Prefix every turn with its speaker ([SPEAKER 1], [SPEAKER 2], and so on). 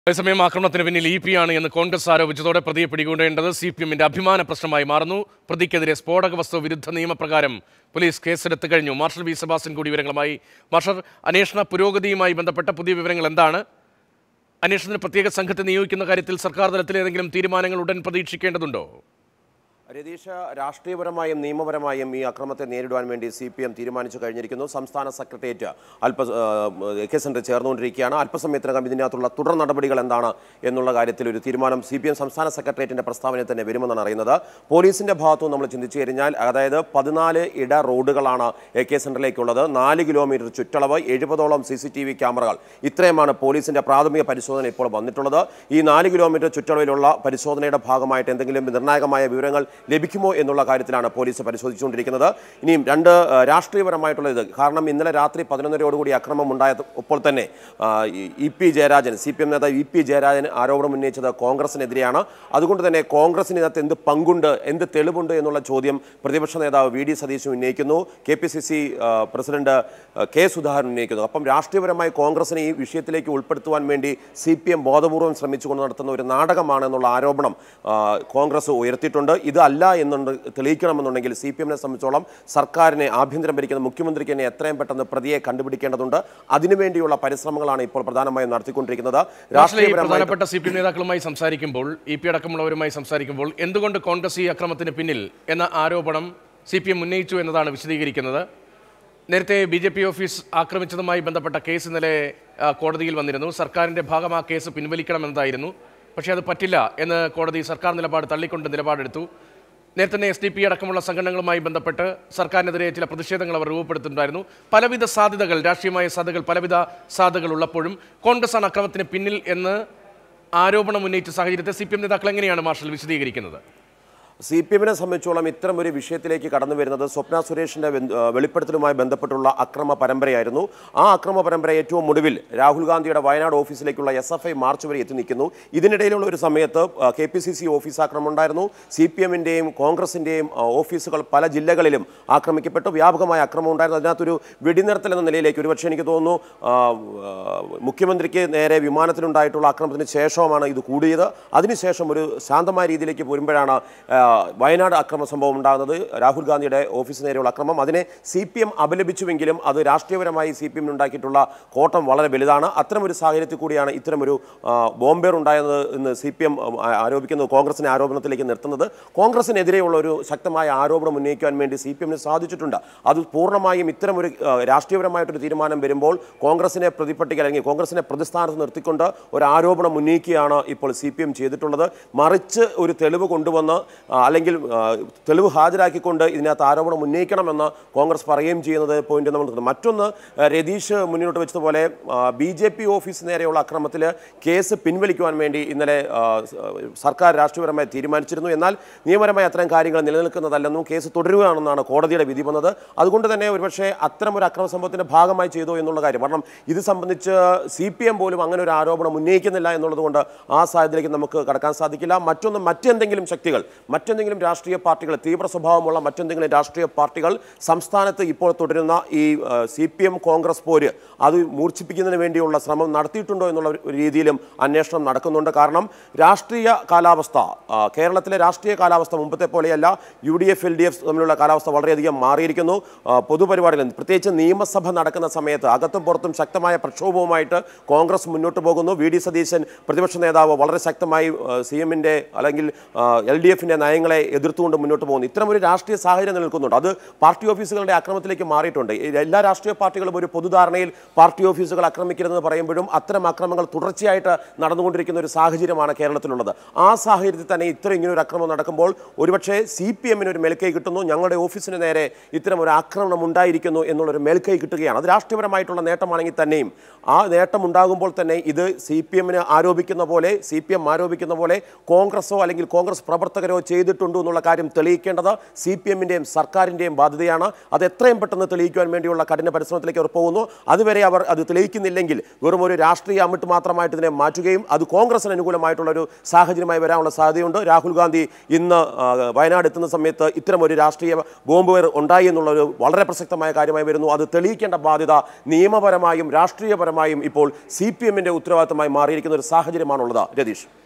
[SPEAKER 1] അതേസമയം ആക്രമണത്തിന് പിന്നിൽ ഇ പി ആണ് എന്ന് കോൺഗ്രസ് ആരോപിച്ചതോടെ പ്രതിയെ പിടികൂടേണ്ടത് സി പി എമ്മിന്റെ അഭിമാന പ്രശ്നമായി മാറുന്നു പ്രതിക്കെതിരെ സ്ഫോടക വസ്തു വിരുദ്ധ നിയമപ്രകാരം പോലീസ് കേസെടുത്തു കഴിഞ്ഞു മാർഷൽ വി സെബാസ്റ്റ്യൻ കൂടി വിവരങ്ങളുമായി മാർഷൽ അന്വേഷണ പുരോഗതിയുമായി ബന്ധപ്പെട്ട പുതിയ വിവരങ്ങൾ എന്താണ് അന്വേഷണത്തിന് പ്രത്യേക സംഘത്തെ നിയോഗിക്കുന്ന കാര്യത്തിൽ സർക്കാർ തലത്തിൽ ഏതെങ്കിലും തീരുമാനങ്ങൾ ഉടൻ പ്രതീക്ഷിക്കേണ്ടതുണ്ടോ
[SPEAKER 2] രതീഷ രാഷ്ട്രീയപരമായും നിയമപരമായും ഈ അക്രമത്തെ നേരിടുവാൻ വേണ്ടി സി പി എം തീരുമാനിച്ചു കഴിഞ്ഞിരിക്കുന്നു സംസ്ഥാന സെക്രട്ടേറിയറ്റ് അല്പ എ കെ സെന്റർ ചേർന്നുകൊണ്ടിരിക്കുകയാണ് അല്പസമയത്തിനകം ഇതിനകത്തുള്ള തുടർ നടപടികൾ എന്താണ് എന്നുള്ള കാര്യത്തിൽ ഒരു തീരുമാനം സി പി എം സംസ്ഥാന സെക്രട്ടേറിയറ്റിന്റെ പ്രസ്താവനയിൽ തന്നെ വരുമെന്നാണ് അറിയുന്നത് പോലീസിന്റെ ഭാഗത്തും നമ്മൾ ചിന്തിച്ചു കഴിഞ്ഞാൽ അതായത് പതിനാല് ഇട റോഡുകളാണ് എ കെ സെന്ററിലേക്കുള്ളത് നാല് കിലോമീറ്റർ ചുറ്റളവ് എഴുപതോളം സി സി ടി വി ക്യാമറകൾ ഇത്രയുമാണ് പോലീസിന്റെ പ്രാഥമിക പരിശോധന ഇപ്പോൾ വന്നിട്ടുള്ളത് ഈ നാല് കിലോമീറ്റർ ചുറ്റളവിലുള്ള പരിശോധനയുടെ ഭാഗമായിട്ട് എന്തെങ്കിലും നിർണായകമായ വിവരങ്ങൾ ലഭിക്കുമോ എന്നുള്ള കാര്യത്തിലാണ് പോലീസ് പരിശോധിച്ചുകൊണ്ടിരിക്കുന്നത് ഇനിയും രണ്ട് ആ, രാഷ്ട്രീയപരമായിട്ടുള്ള ഇത് കാരണം ഇന്നലെ രാത്രി പതിനൊന്നരയോടുകൂടി അക്രമം ഉണ്ടായ ഇപ്പോൾ തന്നെ ആ, ഈ- E P Jayarajan C P M നേതാവ് ഇ പി ജയരാജൻ ആരോപണം ഉന്നയിച്ചത് കോൺഗ്രസിനെതിരെയാണ് അതുകൊണ്ട് തന്നെ കോൺഗ്രസിന് ഇതിനകത്ത് എന്ത് പങ്കുണ്ട് എന്ത് തെളിവുണ്ട് എന്നുള്ള ചോദ്യം പ്രതിപക്ഷ നേതാവ് വി ഡി സതീശൻ ഉന്നയിക്കുന്നു K P C C president ആ, കെ സുധാകരൻ ഉന്നയിക്കുന്നു അപ്പം രാഷ്ട്രീയപരമായി കോൺഗ്രസിനെ ഈ വിഷയത്തിലേക്ക് ഉൾപ്പെടുത്തുവാൻ വേണ്ടി സി പി എം ബോധപൂർവം ശ്രമിച്ചുകൊണ്ട് നടത്തുന്ന ഒരു നാടകമാണ് എന്നുള്ള ആരോപണം ആ, കോൺഗ്രസ് ഉയർത്തിയിട്ടുണ്ട് ഇതല്ല എന്നുണ്ട് തെളിയിക്കണമെന്നുണ്ടെങ്കിൽ സി പി എമ്മിനെ സംബന്ധിച്ചോളം സർക്കാരിനെ ആഭ്യന്തരം ഭരിക്കുന്ന മുഖ്യമന്ത്രിക്ക് തന്നെ എത്രയും പെട്ടെന്ന് പ്രതിയെ കണ്ടുപിടിക്കേണ്ടതുണ്ട് അതിനുവേണ്ടിയുള്ള പരിശ്രമങ്ങളാണ് ഇപ്പോൾ പ്രധാനമായും നടത്തിക്കൊണ്ടിരിക്കുന്നത്
[SPEAKER 1] രാഷ്ട്രീയ
[SPEAKER 2] രാഷ്ട്രീയപരമായി
[SPEAKER 1] പ്രധാനപ്പെട്ട സി പി എം നേതാക്കളുമായി സംസാരിക്കുമ്പോൾ ഇ പി അടക്കമുള്ളവരുമായി സംസാരിക്കുമ്പോൾ എന്തുകൊണ്ട് കോൺഗ്രസ് ഈ അക്രമത്തിന് പിന്നിൽ എന്ന ആരോപണം സി പി എം ഉന്നയിച്ചു എന്നതാണ് വിശദീകരിക്കുന്നത് നേരത്തെ ബി ജെ പി ഓഫീസ് ആക്രമിച്ചതുമായി ബന്ധപ്പെട്ട കേസ് ഇന്നലെ ആ, കോടതിയിൽ വന്നിരുന്നു സർക്കാരിന്റെ ഭാഗം ആ കേസ് പിൻവലിക്കണമെന്നതായിരുന്നു പക്ഷേ അത് പറ്റില്ല എന്ന് കോടതി സർക്കാർ നിലപാട് തള്ളിക്കൊണ്ട് നിലപാടെടുത്തു നേരത്തെ തന്നെ എസ് ഡി പി അടക്കമുള്ള സംഘടനകളുമായി ബന്ധപ്പെട്ട് സർക്കാരിനെതിരെ ചില പ്രതിഷേധങ്ങൾ അവർ രൂപപ്പെടുത്തുന്നുണ്ടായിരുന്നു പലവിധ സാധ്യതകൾ രാഷ്ട്രീയമായ സാധ്യതകൾ പലവിധ സാധ്യതകൾ ഉള്ളപ്പോഴും കോൺഗ്രസ് ആണ് അക്രമത്തിന് പിന്നിൽ എന്ന് ആരോപണം ഉന്നയിച്ച സാഹചര്യത്തെ സി പി എം നേതാക്കൾ എങ്ങനെയാണ് മാർഷൽ വിശദീകരിക്കുന്നത്
[SPEAKER 2] സി പി എമ്മിനെ സംബന്ധിച്ചോളം ഇത്തരം ഒരു വിഷയത്തിലേക്ക് കടന്നു വരുന്നത് സ്വപ്ന സുരേഷിന്റെ ബന്ധ- ആ, വെളിപ്പെടുത്തലുമായി ബന്ധപ്പെട്ടുള്ള അക്രമ പരമ്പരയായിരുന്നു ആ അക്രമ പരമ്പര ഏറ്റവും ഒടുവിൽ രാഹുൽ ഗാന്ധിയുടെ വയനാട് ഓഫീസിലേക്കുള്ള എസ് എഫ് ഐ മാർച്ച് വരെ എത്തി നിൽക്കുന്നു ഇതിനിടയിലുള്ള ഒരു സമയത്ത് K P C C office ആക്രമണം ഉണ്ടായിരുന്നു സി പി എമ്മിൻ്റെയും കോൺഗ്രസിൻ്റെയും ഓഫീസുകൾ പല ജില്ലകളിലും ആക്രമിക്കപ്പെട്ടു വ്യാപകമായ അക്രമം ഉണ്ടായിരുന്നു അതിനകത്തൊരു വെടിനിർത്തൽ എന്ന നിലയിലേക്ക് ഒരുപക്ഷെ എനിക്ക് തോന്നുന്നു ആ, ആ, മുഖ്യമന്ത്രിക്ക് നേരെ വിമാനത്തിലുണ്ടായിട്ടുള്ള ആക്രമണത്തിന് ശേഷമാണ് ഇത് കൂടിയത് അതിനുശേഷം ഒരു ശാന്തമായ രീതിയിലേക്ക് വരുമ്പോഴാണ് ആ, വയനാട് അക്രമ സംഭവം ഉണ്ടാകുന്നത് രാഹുൽ ഗാന്ധിയുടെ ഓഫീസിന് നേരെയുള്ള അക്രമം അതിനെ സി പി എം അപലപിച്ചുവെങ്കിലും അത് രാഷ്ട്രീയപരമായി സി പി എമ്മിന് ഉണ്ടാക്കിയിട്ടുള്ള കോട്ടം വളരെ വലുതാണ് അത്തരമൊരു സാഹചര്യത്തിൽ കൂടിയാണ് ഇത്തരമൊരു ആ, ബോംബേർ ഉണ്ടായത് എന്ന് സി പി എം ആരോപിക്കുന്നത് കോൺഗ്രസിനെ ആരോപണത്തിലേക്ക് നിർത്തുന്നത് കോൺഗ്രസിനെതിരെയുള്ള ഒരു ശക്തമായ ആരോപണം ഉന്നയിക്കാൻ വേണ്ടി സി പി എമ്മിന് സാധിച്ചിട്ടുണ്ട് അത് പൂർണ്ണമായും ഇത്തരമൊരു ആ, രാഷ്ട്രീയപരമായിട്ടൊരു തീരുമാനം വരുമ്പോൾ കോൺഗ്രസിനെ പ്രതിപട്ടിക അല്ലെങ്കിൽ കോൺഗ്രസിനെ പ്രതിസ്ഥാനത്ത് നിർത്തിക്കൊണ്ട് ഒരു ആരോപണം ഉന്നയിക്കുകയാണ് ഇപ്പോൾ സി പി എം ചെയ്തിട്ടുള്ളത് മറിച്ച് ഒരു തെളിവ് കൊണ്ടുവന്ന് ആ, അല്ലെങ്കിൽ ആ, തെളിവ് ഹാജരാക്കിക്കൊണ്ട് ഇതിനകത്ത് ആരോപണം ഉന്നയിക്കണമെന്ന് കോൺഗ്രസ് പറയുകയും ചെയ്യുന്നത് പോയിന്റ് നമ്മൾ കാണുന്നു. മറ്റൊന്ന് ആ, രതീഷ് മുന്നോട്ട് വെച്ചതുപോലെ ബി ജെ പി ഓഫീസ് നേരെയുള്ള അക്രമത്തിൽ കേസ് പിൻവലിക്കുവാൻ വേണ്ടി ഇന്നലെ ആ, സ- സർക്കാർ രാഷ്ട്രീയപരമായി തീരുമാനിച്ചിരുന്നു എന്നാൽ നിയമപരമായി അത്തരം കാര്യങ്ങൾ നിലനിൽക്കുന്നതല്ലെന്നും കേസ് തുടരുകയാണെന്നാണ് കോടതിയുടെ വിധി വന്നത് അതുകൊണ്ട് തന്നെ ഒരുപക്ഷെ അത്തരം ഒരു അക്രമ സംഭവത്തിന്റെ ഭാഗമായി ചെയ്തോ എന്നുള്ള കാര്യം കാരണം ഇത് സംബന്ധിച്ച് സി പി എം പോലും അങ്ങനെ ഒരു ആരോപണം ഉന്നയിക്കുന്നില്ല എന്നുള്ളത് കൊണ്ട് ആ സാഹചര്യത്തിലേക്ക് നമുക്ക് കടക്കാൻ സാധിക്കില്ല മറ്റൊന്ന് മറ്റെന്തെങ്കിലും ശക്തികൾ മറ്റെന്തെങ്കിലും രാഷ്ട്രീയ പാർട്ടികൾ തീവ്ര സ്വഭാവമുള്ള മറ്റെന്തെങ്കിലും രാഷ്ട്രീയ പാർട്ടികൾ സംസ്ഥാനത്ത് ഇപ്പോൾ തുടരുന്ന ഈ സി പി എം കോൺഗ്രസ് പോര് അത് മൂർച്ഛിപ്പിക്കുന്നതിന് വേണ്ടിയുള്ള ശ്രമം നടത്തിയിട്ടുണ്ടോ എന്നുള്ള ഒരു രീതിയിലും അന്വേഷണം നടക്കുന്നുണ്ട് കാരണം രാഷ്ട്രീയ കാലാവസ്ഥ ആ, കേരളത്തിലെ രാഷ്ട്രീയ കാലാവസ്ഥ മുമ്പത്തെ പോലെയല്ല U D F L D F തമ്മിലുള്ള കാലാവസ്ഥ വളരെയധികം മാറിയിരിക്കുന്നു ആ, പൊതുപരിപാടികൾ പ്രത്യേകിച്ച് നിയമസഭ നടക്കുന്ന സമയത്ത് അകത്തും പുറത്തും ശക്തമായ പ്രക്ഷോഭവുമായിട്ട് കോൺഗ്രസ് മുന്നോട്ട് പോകുന്നു വി ഡി സതീശൻ പ്രതിപക്ഷ നേതാവ് വളരെ ശക്തമായി സി എമ്മിൻ്റെ അല്ലെങ്കിൽ എൽ ഡി എഫിൻ്റെ നയങ്ങളെ എതിർത്തുകൊണ്ട് മുന്നോട്ട് പോകുന്നു ഇത്തരം ഒരു രാഷ്ട്രീയ സാഹചര്യം നിലനിൽക്കുന്നുണ്ട് അത് പാർട്ടി ഓഫീസുകളുടെ ആക്രമണത്തിലേക്ക് മാറിയിട്ടുണ്ട് ഈ എല്ലാ രാഷ്ട്രീയ പാർട്ടികളും ഒരു പൊതുധാരണയിൽ പാർട്ടി ഓഫീസുകൾ ആക്രമിക്കരുതെന്ന് പറയുമ്പോഴും അത്തരം ആക്രമണങ്ങൾ തുടർച്ചയായിട്ട് നടന്നുകൊണ്ടിരിക്കുന്ന ഒരു സാഹചര്യമാണ് കേരളത്തിലുള്ളത് ആ സാഹചര്യത്തിൽ തന്നെ ഇത്തരം ഇങ്ങനെ ഒരു ആക്രമണം നടക്കുമ്പോൾ ഒരുപക്ഷെ സി പി എമ്മിന് ഒരു മേൽക്കൈ കിട്ടുന്നു ഞങ്ങളുടെ ഓഫീസിന് നേരെ ഇത്തരം ഒരു ആക്രമണം ഉണ്ടായിരിക്കുന്നു എന്നുള്ളൊരു മേൽക്കൈ കിട്ടുകയാണ് അത് രാഷ്ട്രീയപരമായിട്ടുള്ള നേട്ടമാണെങ്കിൽ തന്നെയും ആ നേട്ടം ഉണ്ടാകുമ്പോൾ തന്നെ ഇത് സി പി എമ്മിന് ആരോപിക്കുന്ന പോലെ സി പി എം ആരോപിക്കുന്ന പോലെ കോൺഗ്രസോ അല്ലെങ്കിൽ കോൺഗ്രസ് പ്രവർത്തകരോ ചെയ്തു ചെയ്തിട്ടുണ്ടോ എന്നുള്ള കാര്യം തെളിയിക്കേണ്ടത് സി പി എമ്മിൻ്റെയും സർക്കാരിൻ്റെയും ബാധ്യതയാണ് അത് എത്രയും പെട്ടെന്ന് തെളിയിക്കുവാൻ വേണ്ടിയുള്ള കഠിന പരിശ്രമത്തിലേക്ക് അവർ പോകുന്നു അതുവരെ അവർ അത് തെളിയിക്കുന്നില്ലെങ്കിൽ വെറും ഒരു രാഷ്ട്രീയ അമിട്ട് മാത്രമായിട്ട് ഇതിനെ മാറ്റുകയും അത് കോൺഗ്രസിന് അനുകൂലമായിട്ടുള്ള ഒരു സാഹചര്യമായി വരാനുള്ള സാധ്യതയുണ്ട് രാഹുൽ ഗാന്ധി ഇന്ന് ആ, വയനാട് എത്തുന്ന സമയത്ത് ഇത്തരം ഒരു രാഷ്ട്രീയ ബോംബ് വേർ ഉണ്ടായി എന്നുള്ള ഒരു വളരെ പ്രസക്തമായ കാര്യമായി വരുന്നു അത് തെളിയിക്കേണ്ട ബാധ്യത നിയമപരമായും രാഷ്ട്രീയപരമായും ഇപ്പോൾ സി പി എമ്മിൻ്റെ ഉത്തരവാദിത്തമായി മാറിയിരിക്കുന്ന ഒരു സാഹചര്യമാണുള്ളത് രതീഷ്